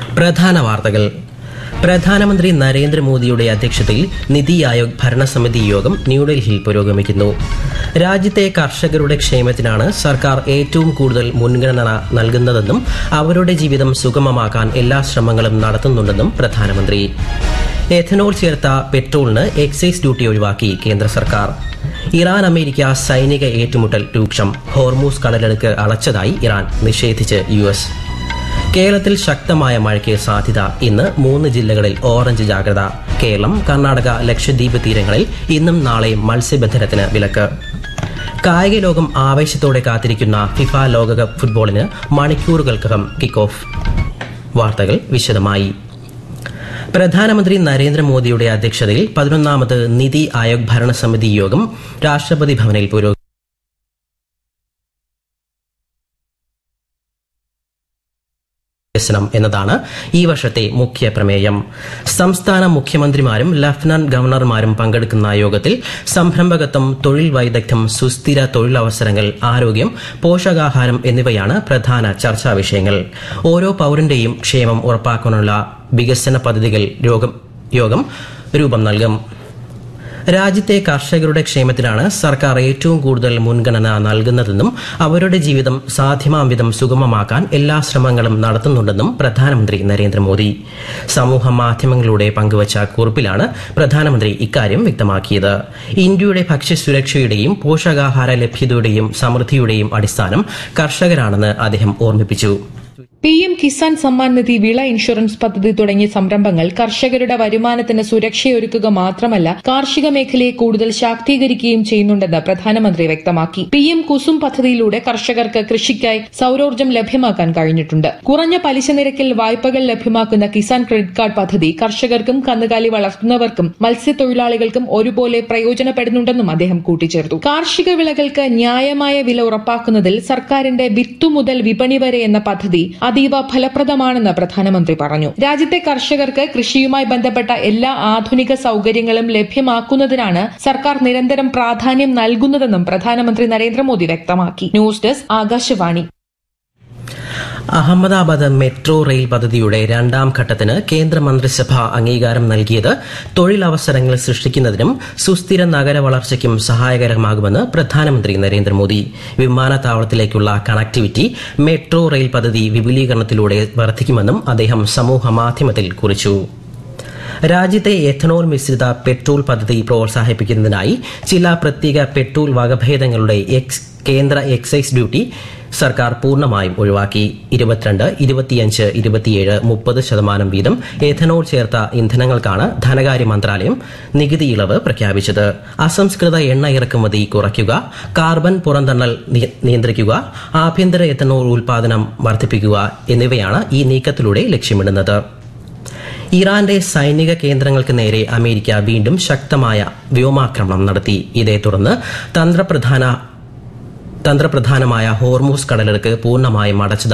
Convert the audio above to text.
പ്രധാന വാർത്തകൾ പ്രധാനമന്ത്രി നരേന്ദ്രമോദിയുടെ അധ്യക്ഷതയിൽ നിതി ആയോഗ് ഭരണസമിതി യോഗം ന്യൂഡൽഹിയിൽ പുരോഗമിക്കുന്നു രാജ്യത്തെ കർഷകരുടെ ക്ഷേമത്തിനാണ് സർക്കാർ ഏറ്റവും കൂടുതൽ മുൻഗണന നൽകുന്നതെന്നും അവരുടെ ജീവിതം സുഗമമാക്കാൻ എല്ലാ ശ്രമങ്ങളും നടത്തുന്നുണ്ടെന്നും പ്രധാനമന്ത്രി എഥനോൾ ചേർത്ത പെട്രോളിന് എക്സൈസ് ഡ്യൂട്ടി ഒഴിവാക്കി കേന്ദ്ര സർക്കാർ ഇറാൻ അമേരിക്ക സൈനിക ഏറ്റുമുട്ടൽ രൂക്ഷം ഹോർമൂസ് കടലെടുക്ക് അടച്ചതായി ഇറാൻ നിഷേധിച്ച് യു എസ് കേരളത്തിൽ ശക്തമായ മഴയ്ക്ക് സാധ്യത ഇന്ന് മൂന്ന് ജില്ലകളിൽ ഓറഞ്ച് ജാഗ്രത കേരളം കർണാടക ലക്ഷദ്വീപ് തീരങ്ങളിൽ ഇന്നും നാളെയും മത്സ്യബന്ധനത്തിന് വിലക്ക് കായിക ലോകം ആവേശത്തോടെ കാത്തിരിക്കുന്ന ഫിഫ ലോകകപ്പ് ഫുട്ബോളിന് മണിക്കൂറുകൾക്കകം കിക്ക് ഓഫ് വാർത്തകൾ വിശദമായി പ്രധാനമന്ത്രി നരേന്ദ്രമോദിയുടെ അധ്യക്ഷതയിൽ പതിനൊന്നാമത് നിതി ആയോഗ് ഭരണസമിതി യോഗം രാഷ്ട്രപതി ഭവനിൽ പുരോഗമിച്ചു വികസനം എന്നതാണ് ഈ വർഷത്തെ മുഖ്യ പ്രമേയം സംസ്ഥാന മുഖ്യമന്ത്രിമാരും ലഫ്റ്റനന്റ് ഗവർണർമാരും പങ്കെടുക്കുന്ന യോഗത്തിൽ സംരംഭകത്വം തൊഴിൽ വൈദഗ്ധ്യം സുസ്ഥിര തൊഴിലവസരങ്ങൾ ആരോഗ്യം പോഷകാഹാരം എന്നിവയാണ് പ്രധാന ചർച്ചാ വിഷയങ്ങൾ ഓരോ പൌരന്റെയും ക്ഷേമം ഉറപ്പാക്കാനുള്ള വികസന പദ്ധതികൾ യോഗം രൂപം നൽകും രാജ്യത്തെ കർഷകരുടെ ക്ഷേമത്തിനാണ് സർക്കാർ ഏറ്റവും കൂടുതൽ മുൻഗണന നൽകുന്നതെന്നും അവരുടെ ജീവിതം സാധ്യമാം വിധം സുഗമമാക്കാൻ എല്ലാ ശ്രമങ്ങളും നടത്തുന്നുണ്ടെന്നും പ്രധാനമന്ത്രി നരേന്ദ്രമോദി സമൂഹ മാധ്യമങ്ങളിലൂടെ പങ്കുവച്ച കുറിപ്പിലാണ് പ്രധാനമന്ത്രി ഇക്കാര്യം വ്യക്തമാക്കിയത് ഇന്ത്യയുടെ ഭക്ഷ്യസുരക്ഷയുടെയും പോഷകാഹാര ലഭ്യതയുടെയും സമൃദ്ധിയുടെയും അടിസ്ഥാനം കർഷകരാണെന്ന് അദ്ദേഹം ഓർമ്മിപ്പിച്ചു പി എം കിസാൻ സമ്മാൻ നിധി വിള ഇൻഷുറൻസ് പദ്ധതി തുടങ്ങിയ സംരംഭങ്ങൾ കർഷകരുടെ വരുമാനത്തിന് സുരക്ഷയൊരുക്കുക മാത്രമല്ല കാർഷിക മേഖലയെ കൂടുതൽ ശാക്തീകരിക്കുകയും ചെയ്യുന്നുണ്ടെന്ന് പ്രധാനമന്ത്രി വ്യക്തമാക്കി പി എം കുസും പദ്ധതിയിലൂടെ കർഷകർക്ക് കൃഷിക്കായി സൌരോർജ്ജം ലഭ്യമാക്കാൻ കഴിഞ്ഞിട്ടുണ്ട് കുറഞ്ഞ പലിശ നിരക്കിൽ വായ്പകൾ ലഭ്യമാക്കുന്ന കിസാൻ ക്രെഡിറ്റ് കാർഡ് പദ്ധതി കർഷകർക്കും കന്നുകാലി വളർത്തുന്നവർക്കും മത്സ്യത്തൊഴിലാളികൾക്കും ഒരുപോലെ പ്രയോജനപ്പെടുന്നുണ്ടെന്നും അദ്ദേഹം കൂട്ടിച്ചേർത്തു കാർഷിക വിളകൾക്ക് ന്യായമായ വില ഉറപ്പാക്കുന്നതിൽ സർക്കാരിന്റെ വിത്തു മുതൽ വിപണി വരെ എന്ന പദ്ധതി അതീവ ഫലപ്രദമാണെന്ന് പ്രധാനമന്ത്രി പറഞ്ഞു രാജ്യത്തെ കർഷകർക്ക് കൃഷിയുമായി ബന്ധപ്പെട്ട എല്ലാ ആധുനിക സൌകര്യങ്ങളും ലഭ്യമാക്കുന്നതിനാണ് സർക്കാർ നിരന്തരം പ്രാധാന്യം നൽകുന്നതെന്നും പ്രധാനമന്ത്രി നരേന്ദ്രമോദി വ്യക്തമാക്കി news desk Akashvani Ahmedabad metro rail പദ്ധതിയുടെ രണ്ടാം ഘട്ടത്തിന് കേന്ദ്രമന്ത്രിസഭ അംഗീകാരം നൽകിയത് തൊഴിലവസരങ്ങൾ സൃഷ്ടിക്കുന്നതിനും സുസ്ഥിര നഗര വളർച്ചയ്ക്കും സഹായകരമാകുമെന്ന് പ്രധാനമന്ത്രി നരേന്ദ്രമോദി വിമാനത്താവളത്തിലേക്കുള്ള കണക്ടിവിറ്റി മെട്രോ റെയിൽ പദ്ധതി വിപുലീകരണത്തിലൂടെ വർദ്ധിക്കുമെന്നും അദ്ദേഹം സമൂഹ മാധ്യമത്തിൽ കുറിച്ചു രാജ്യത്തെ എഥനോൾ മിശ്രിത പെട്രോൾ പദ്ധതി പ്രോത്സാഹിപ്പിക്കുന്നതിനായി ചില പ്രത്യേക പെട്രോൾ വകഭേദങ്ങളുടെ കേന്ദ്ര എക്സൈസ് ഡ്യൂട്ടി സർക്കാർ പൂർണ്ണമായും ഒഴിവാക്കി ഇരുപത്തിരണ്ട് ഇരുപത്തിയഞ്ച് ഇരുപത്തിയേഴ് മുപ്പത് ശതമാനം വീതം എഥനോൾ ചേർത്ത ഇന്ധനങ്ങൾക്കാണ് ധനകാര്യ മന്ത്രാലയം നികുതി ഇളവ് പ്രഖ്യാപിച്ചത് അസംസ്കൃത എണ്ണ ഇറക്കുമതി കുറയ്ക്കുക കാർബൺ പുറന്തള്ളൽ നിയന്ത്രിക്കുക ആഭ്യന്തര എഥനോൾ ഉൽപാദനം വർദ്ധിപ്പിക്കുക എന്നിവയാണ് ഈ നീക്കത്തിലൂടെ ലക്ഷ്യമിടുന്നത് ഇറാന്റെ സൈനിക കേന്ദ്രങ്ങൾക്ക് നേരെ അമേരിക്ക വീണ്ടും ശക്തമായ വ്യോമാക്രമണം നടത്തി ഇതേ തുടർന്ന് തന്ത്രപ്രധാന തന്ത്രപ്രധാനമായ ഹോർമൂസ് കടലെടുക്ക് പൂർണ്ണമായും അടച്ചത്